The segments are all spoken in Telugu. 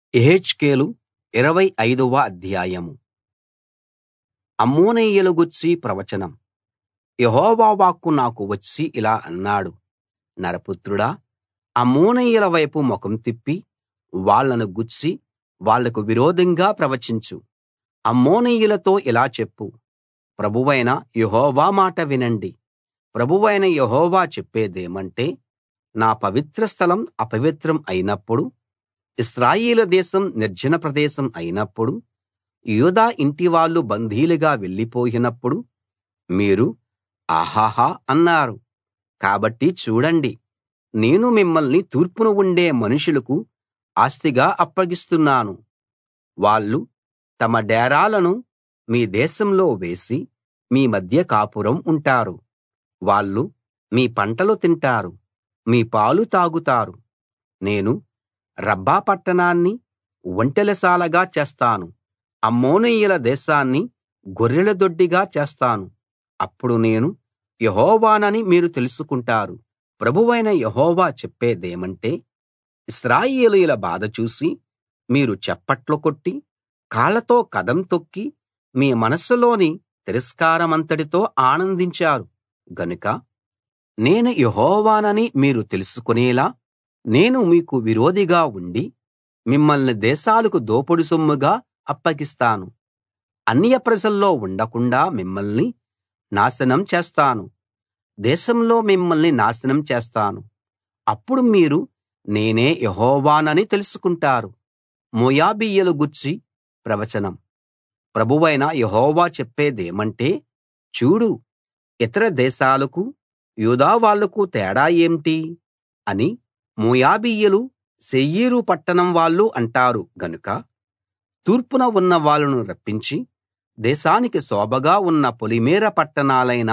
యెహెజ్కేలు ఇరవై ఐదవ అధ్యాయం అమ్మోనీయుల గూర్చి ప్రవచనం యెహోవా వాక్కు నాకు వచ్చి ఇలా అన్నాడు నరపుత్రుడా అమ్మోనీయుల వైపు ముఖం తిప్పి వాళ్ళను గూర్చి వాళ్లకు విరోధంగా ప్రవచించు అమ్మోనీయులతో ఇలా చెప్పు ప్రభువైన యెహోవా మాట వినండి ప్రభువైన యెహోవా చెప్పేదేమంటే నా పవిత్ర స్థలం అపవిత్రం అయినప్పుడు ఇశ్రాయేలు దేశం నిర్జన ప్రదేశం అయినప్పుడు యూదా ఇంటివాళ్ళు బందీలుగా వెళ్ళిపోయినప్పుడు మీరు ఆహాహా అన్నారు కాబట్టి చూడండి నేను మిమ్మల్ని తూర్పున ఉండే మనుషులకు ఆస్తిగా అప్పగిస్తున్నాను వాళ్ళు తమ డేరాలను మీ దేశంలో వేసి మీ మధ్య కాపురం ఉంటారు వాళ్ళు మీ పంటలు తింటారు మీ పాలు తాగుతారు నేను రబ్బా పట్టణాన్ని ఒంటెలశాలగా చేస్తాను అమ్మోనీయుల దేశాన్ని గొర్రెల దొడ్డిగా చేస్తాను అప్పుడు నేను యెహోవానని మీరు తెలుసుకుంటారు ప్రభువైన యెహోవా చెప్పేదేమంటే ఇశ్రాయేలీయుల బాధ చూసి మీరు చప్పట్లు కొట్టి కాళ్లతో కదం తొక్కి మీ మనస్సులోని తిరస్కారమంతటితో ఆనందించారు గనుక నేను యెహోవానని మీరు తెలుసుకునేలా నేను మీకు విరోధిగా ఉండి మిమ్మల్ని దేశాలకు దోపుడు సొమ్ముగా అప్పగిస్తాను అన్య ప్రజల్లో ఉండకుండాా మిమ్మల్ని నాశనం చేస్తాను దేశంలో మిమ్మల్ని నాశనం చేస్తాను అప్పుడు మీరు నేనే యెహోవానని తెలుసుకుంటారు మోయాబీయుల గూర్చి ప్రవచనం ప్రభువైన యెహోవా చెప్పేదేమంటే చూడు ఇతర దేశాలకు యూదా వాళ్లకు తేడా ఏంటి అని మోయాబీయులు శేయీరు పట్టణం వాళ్ళు అంటారు గనుక తూర్పున ఉన్న వాళ్ళను రప్పించి దేశానికి శోభగా ఉన్న పొలిమేర పట్టణాలైన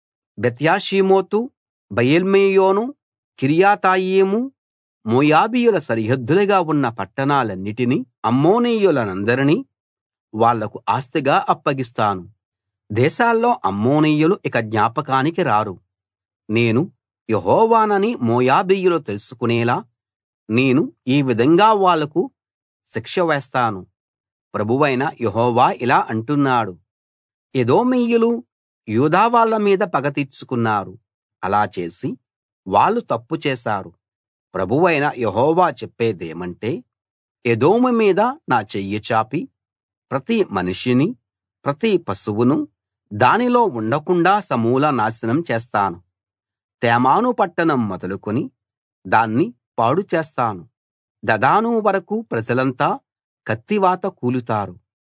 బెత్యేషీమోతు బయల్మెయోను కిర్యతాయిము మోయాబీయుల సరిహద్దులుగా ఉన్న పట్టణాలన్నిటినీ అమ్మోనీయులనందరినీ వాళ్లకు ఆస్తిగా అప్పగిస్తాను దేశాల్లో అమ్మోనీయులు ఇక జ్ఞాపకానికి రారు నేను యెహోవానని మోయాబీయులు తెలుసుకునేలా నేను ఈ విధంగా వాళ్లకు శిక్ష వేస్తాను ప్రభువైన యెహోవా ఇలా అంటున్నాడు ఎదోమీయులు యూదా వాళ్ళ మీద పగ తీర్చుకున్నారు అలా చేసి వాళ్ళు తప్పు చేశారు ప్రభువైన యెహోవా చెప్పేదేమంటే ఎదోము మీద నా చెయ్యి చాపి ప్రతి మనిషిని ప్రతి పశువును దానిలో ఉండకుండాా సమూల నాశనం చేస్తాను తేమాను పట్టణం మొదలుకొని దాన్ని పాడు చేస్తాను దదాను వరకూ ప్రజలంతా కత్తివాత కూలుతారు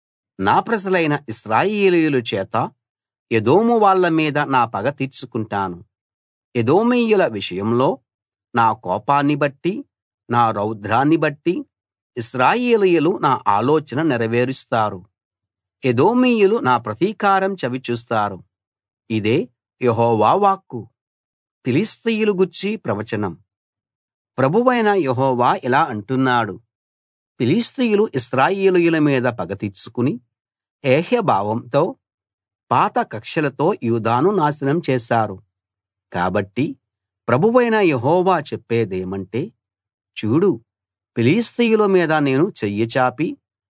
నా ప్రజలైన ఇశ్రాయేలీయుల చేత ఎదోము వాళ్ళ మీద నా పగ తీర్చుకుంటాను ఎదోమీయుల విషయంలో నా కోపాన్ని బట్టి నా రౌద్రాన్ని బట్టి ఇశ్రాయేలీయులు నా ఆలోచన నెరవేరుస్తారు ఎదోమీయులు నా ప్రతీకారం చవిచూస్తారు ఇదే యెహోవా వాక్కు ఫిలిష్తీయుల గూర్చి ప్రవచనం ప్రభువైన యెహోవా ఇలా అంటున్నాడు ఫిలిష్తీయులు ఇశ్రాయేలీయుల మీద పగ తీర్చుకుని ఏహ్యభావంతో పాత కక్షలతో యూదాను నాశనం చేశారు కాబట్టి ప్రభువైన యెహోవా చెప్పేదేమంటే చూడు ఫిలిష్తీయుల మీద నేను చెయ్యి చాపి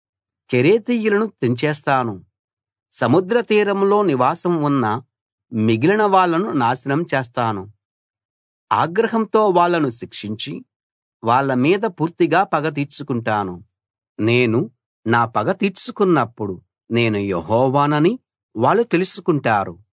కెరేతీయులను తెంచేస్తాను సముద్ర తీరంలో నివాసం ఉన్న మిగిలిన వాళ్ళను నాశనం చేస్తాను ఆగ్రహంతో వాళ్ళను శిక్షించి వాళ్ళ మీద పూర్తిగా పగ తీర్చుకుంటాను నేను నా పగ తీర్చుకున్నప్పుడు నేను యెహోవానని వాళ్ళు తెలుసుకుంటారు